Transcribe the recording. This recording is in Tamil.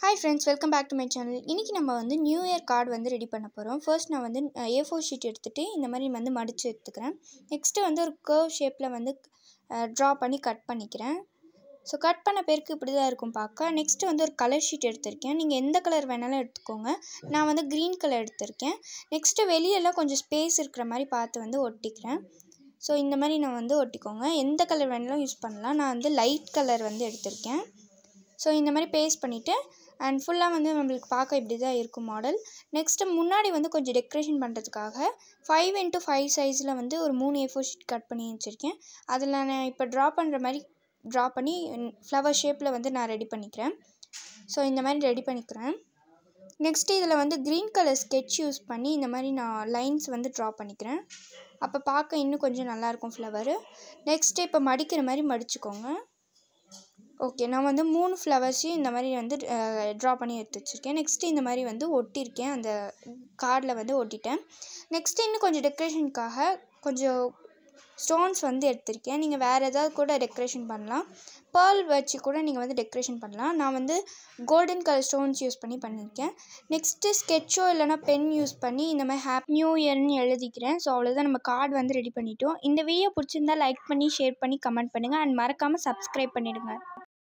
hi friends welcome back to my channel இன்றைக்கி நம்ம வந்து நியூ இயர் கார்டு வந்து ரெடி பண்ண போகிறோம் ஃபர்ஸ்ட் நான் வந்து ஏ ஃபோர் ஷீட் எடுத்துகிட்டு இந்த மாதிரி வந்து மடித்து எடுத்துக்கிறேன் நெக்ஸ்ட்டு வந்து ஒரு கர்வ் ஷேப்பில் வந்து ட்ரா பண்ணி கட் பண்ணிக்கிறேன் ஸோ கட் பண்ண பேருக்கு இப்படி தான் இருக்கும் பார்க்க நெக்ஸ்ட்டு வந்து ஒரு கலர் ஷீட் எடுத்திருக்கேன் நீங்கள் எந்த கலர் வேணாலும் எடுத்துக்கோங்க நான் வந்து க்ரீன் கலர் எடுத்திருக்கேன் நெக்ஸ்ட்டு வெளியெல்லாம் கொஞ்சம் ஸ்பேஸ் இருக்கிற மாதிரி பார்த்து வந்து ஒட்டிக்கிறேன் ஸோ இந்த மாதிரி நான் வந்து ஒட்டிக்கோங்க எந்த கலர் வேணாலும் யூஸ் பண்ணலாம் நான் வந்து லைட் கலர் வந்து எடுத்திருக்கேன் ஸோ இந்த மாதிரி பேஸ்ட் பண்ணிவிட்டு அண்ட் ஃபுல்லாக வந்து நம்மளுக்கு பார்க்க இப்படி தான் இருக்கும் மாடல் நெக்ஸ்ட்டு முன்னாடி வந்து கொஞ்சம் டெக்கரேஷன் பண்ணுறதுக்காக ஃபைவ் இன்ட்டு ஃபைவ் சைஸில் வந்து ஒரு மூணு ஏ ஃபோர் ஷீட் கட் பண்ணி வச்சுருக்கேன் அதில் நான் இப்போ ட்ரா பண்ணுற மாதிரி ட்ரா பண்ணி ஃப்ளவர் ஷேப்பில் வந்து நான் ரெடி பண்ணிக்கிறேன் ஸோ இந்த மாதிரி ரெடி பண்ணிக்கிறேன் நெக்ஸ்ட்டு இதில் வந்து க்ரீன் கலர் ஸ்கெட்ச் யூஸ் பண்ணி இந்த மாதிரி நான் லைன்ஸ் வந்து ட்ரா பண்ணிக்கிறேன் அப்போ பார்க்க இன்னும் கொஞ்சம் நல்லாயிருக்கும் ஃப்ளவரு நெக்ஸ்ட்டு இப்போ மடிக்கிற மாதிரி மடிச்சுக்கோங்க ஓகே நான் வந்து மூணு ஃப்ளவர்ஸையும் இந்த மாதிரி வந்து ட்ரா பண்ணி எடுத்து வச்சுருக்கேன் நெக்ஸ்ட்டு இந்த மாதிரி வந்து ஒட்டியிருக்கேன் அந்த கார்டில் வந்து ஒட்டிட்டேன் நெக்ஸ்ட்டு இன்னும் கொஞ்சம் டெக்கரேஷனுக்காக கொஞ்சம் ஸ்டோன்ஸ் வந்து எடுத்திருக்கேன் நீங்கள் வேறு ஏதாவது கூட டெக்கரேஷன் பண்ணலாம் பேர்ல் வச்சு கூட நீங்கள் வந்து டெக்கரேஷன் பண்ணலாம் நான் வந்து கோல்டன் கலர் ஸ்டோன்ஸ் யூஸ் பண்ணி பண்ணியிருக்கேன் நெக்ஸ்ட்டு ஸ்கெட்சோ இல்லைனா பென் யூஸ் பண்ணி இந்த மாதிரி ஹாப்பி நியூ இயர்னு எழுதிக்கிறேன் ஸோ அவ்வளோதான் நம்ம கார்டு வந்து ரெடி பண்ணிட்டோம் இந்த வீடியோ பிடிச்சிருந்தா லைக் பண்ணி ஷேர் பண்ணி கமெண்ட் பண்ணுங்கள் அண்ட் மறக்காமல் சப்ஸ்கிரைப் பண்ணிவிடுங்க